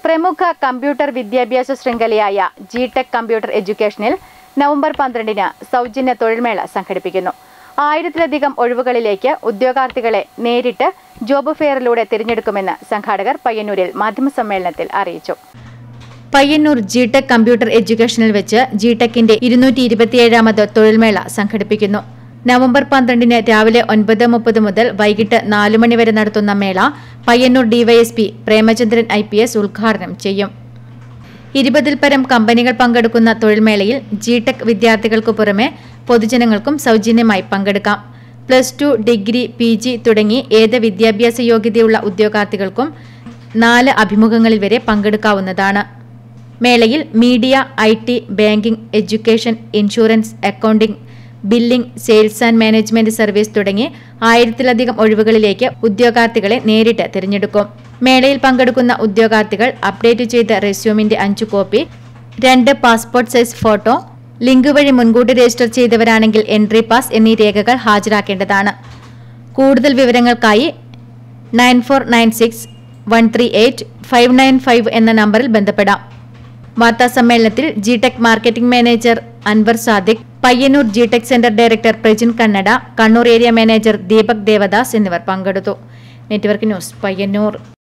പ്രമുഖ കമ്പ്യൂട്ടർ വിദ്യാഭ്യാസ ശൃംഖലയായ ജി ടെക് കമ്പ്യൂട്ടർ എഡ്യൂക്കേഷനിൽ നവംബർ പന്ത്രണ്ടിന് സൗജന്യ തൊഴിൽമേള സംഘടിപ്പിക്കുന്നു ആയിരത്തിലധികം ഒഴിവുകളിലേക്ക് ഉദ്യോഗാർത്ഥികളെ നേരിട്ട് ജോബ് ഫെയറിലൂടെ തിരഞ്ഞെടുക്കുമെന്ന് സംഘാടകർ പയ്യന്നൂരിൽ മാധ്യമസമ്മേളനത്തിൽ അറിയിച്ചു പയ്യന്നൂർ ജി ടെക് കമ്പ്യൂട്ടർ എഡ്യൂക്കേഷനിൽ വെച്ച് ജി ടെക്കിന്റെ ഇരുന്നൂറ്റി ഇരുപത്തിയേഴാമത് തൊഴിൽമേള സംഘടിപ്പിക്കുന്നു നവംബർ പന്ത്രണ്ടിന് രാവിലെ ഒൻപത് മുപ്പത് മുതൽ വൈകിട്ട് നാലു മണി വരെ നടത്തുന്ന മേള Payyanur DYSP Premachandran I P S ഉദ്ഘാടനം ചെയ്യും ഇരുപതിൽ പരം കമ്പനികൾ പങ്കെടുക്കുന്ന തൊഴിൽമേളയിൽ ജി ടെക് വിദ്യാർത്ഥികൾക്കു പുറമെ പൊതുജനങ്ങൾക്കും സൗജന്യമായി പങ്കെടുക്കാം plus two degree P G തുടങ്ങി ഏത് വിദ്യാഭ്യാസ യോഗ്യതയുള്ള ഉദ്യോഗാർത്ഥികൾക്കും നാല് അഭിമുഖങ്ങളിൽ വരെ പങ്കെടുക്കാവുന്നതാണ് മേളയിൽ media I T banking education insurance accounting billing sales and management service തുടങ്ങി ആയിരത്തിലധികം ഒഴിവുകളിലേക്ക് ഉദ്യോഗാർത്ഥികളെ നേരിട്ട് തിരഞ്ഞെടുക്കും മേളയിൽ പങ്കെടുക്കുന്ന ഉദ്യോഗാർത്ഥികൾ അപ്ഡേറ്റ് ചെയ്ത റെസ്യൂമിന്റെ അഞ്ചു കോപ്പി രണ്ട് പാസ്പോർട്ട് സൈസ് ഫോട്ടോ ലിങ്ക് വഴി മുൻകൂട്ടി രജിസ്റ്റർ ചെയ്തവരാണെങ്കിൽ എൻട്രി പാസ് എന്നീ രേഖകൾ ഹാജരാക്കേണ്ടതാണ് കൂടുതൽ വിവരങ്ങൾക്കായി nine four nine six one three eight five nine five എന്ന നമ്പറിൽ ബന്ധപ്പെടാം വാർത്താ സമ്മേളനത്തിൽ G tech marketing manager Anvar Sadiq Payyanur G tech centre director Prajin Kannata Kannur area manager Deepak Devadas എന്നിവർ പങ്കെടുത്തു നെറ്റ്വർക്ക് ന്യൂസ് പയ്യന്നൂർ